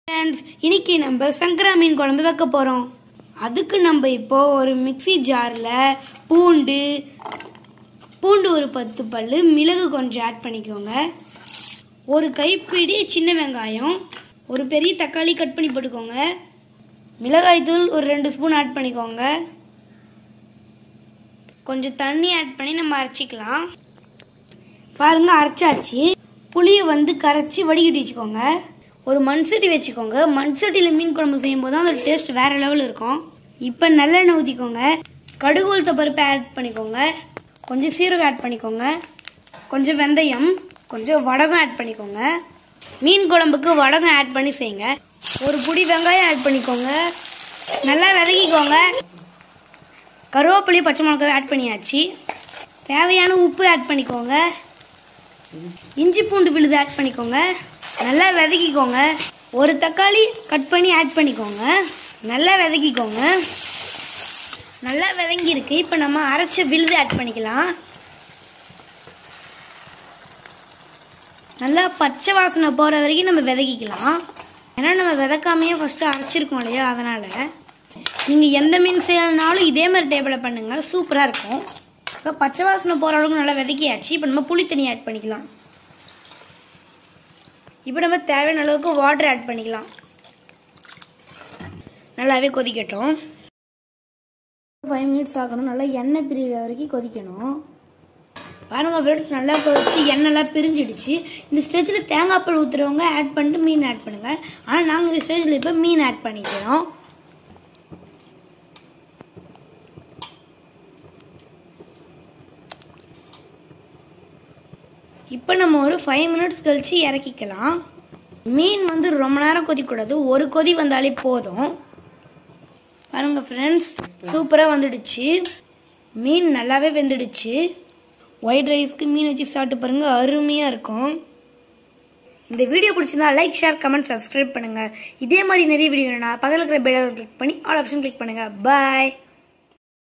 friends இன்னைக்கு நம்ம சங்கரா மீன் குழம்பு வைக்க போறோம் அதுக்கு நம்ம இப்போ ஒரு மிக்ஸி ஜார்ல பூண்டு பூண்டு ஒரு பத்து பல்லு மிளகு கொஞ்சம் ஆட் பண்ணிக்கோங்க ஒரு கைப்பிடி சின்ன வெங்காயம் ஒரு பெரிய தக்காளி கட் பண்ணி போட்டுக்கோங்க மிளகாய் தூள் ஒரு ரெண்டு ஸ்பூன் ஆட் பண்ணிக்கோங்க கொஞ்சம் தண்ணி ஆட் பண்ணி நம்ம அரைச்சிக்கலாம் பாருங்க அரைச்சாச்சு புளியை வந்து கரைச்சி வடிகட்டி வச்சுக்கோங்க ஒரு மண் சட்டி வச்சுக்கோங்க மண் சட்டியில் மீன் குழம்பு செய்யும் போது அதோட டேஸ்ட் வேற லெவல் இருக்கும் இப்போ நல்லெண்ணெய் ஊற்றிக்கோங்க கடுகு உளுத்த பருப்பு ஆட் பண்ணிக்கோங்க கொஞ்சம் சீரகம் ஆட் பண்ணிக்கோங்க கொஞ்சம் வெந்தயம் கொஞ்சம் வடகம் ஆட் பண்ணிக்கோங்க மீன் குழம்புக்கு வடகம் ஆட் பண்ணி செய்யுங்க ஒரு புடி வெங்காயம் ஆட் பண்ணிக்கோங்க நல்லா விதக்கிக்கோங்க கருவேப்பிலையும் பச்சை மிளகாய் ஆட் பண்ணியாச்சு தேவையான உப்பு ஆட் பண்ணிக்கோங்க இஞ்சி பூண்டு விழுது ஆட் பண்ணிக்கோங்க நல்லா விதக்கிக்கோங்க ஒரு தக்காளி கட் பண்ணி ஆட் பண்ணிக்கோங்க நல்லா விதக்கிக்கோங்க நல்லா விதங்கி இருக்கு இப்போ நம்ம அரைச்ச விழுது ஆட் பண்ணிக்கலாம் நல்லா பச்சை வாசனை போகிற வரைக்கும் நம்ம விதக்கிக்கலாம் ஏன்னா நம்ம விதக்காமையே ஃபஸ்ட்டு அரைச்சிருக்கோம் இல்லையா அதனால் நீங்கள் எந்த மீன் செய்யணும்னாலும் இதே மாதிரி டேபிளில் பண்ணுங்கள் சூப்பராக இருக்கும் இப்போ பச்சை வாசனை போகிற அளவுக்கு நல்லா விதக்கியாச்சு இப்போ நம்ம புளி தண்ணி ஆட் பண்ணிக்கலாம் இப்போ நம்ம தேவையான அளவுக்கு வாட்டர் ஆட் பண்ணிக்கலாம் நல்லாவே கொதிக்கட்டும் ஃபைவ் மினிட்ஸ் ஆகணும் நல்லா எண்ணெய் பிரியிற வரைக்கும் கொதிக்கணும் பாருங்க ஃப்ரெண்ட்ஸ் நல்லா கொதிச்சு எண்ணெய்லாம் பிரிஞ்சிடுச்சு இந்த ஸ்டேஜில் தேங்காய் பால் ஊற்றுறவங்க ஆட் பண்ணிட்டு மீன் ஆட் பண்ணுங்க ஆனால் நாங்கள் இந்த ஸ்டேஜில் இப்போ மீன் ஆட் பண்ணிக்கிறோம் இப்போ நம்ம ஒரு ஃபைவ் மினிட்ஸ் கழிச்சு இறக்கிக்கலாம் மீன் வந்து ரொம்ப நேரம் கொதிக்கூடாது ஒரு கொதி வந்தாலே போதும் பாருங்க ஃப்ரெண்ட்ஸ் சூப்பராக வந்துடுச்சு மீன் நல்லாவே வெந்துடுச்சு ஒயிட் ரைஸ்க்கு மீன் வச்சு சாப்பிட்டு பாருங்க அருமையாக இருக்கும் இந்த வீடியோ பிடிச்சிருந்தா லைக் ஷேர் கமெண்ட் சப்ஸ்கிரைப் பண்ணுங்க இதே மாதிரி நிறைய வீடியோ வேணும்னா பக்கத்தில் இருக்கிற பெல் கிளிக் பண்ணி ஆல் ஆப்ஷன் கிளிக் பண்ணுங்க பாய்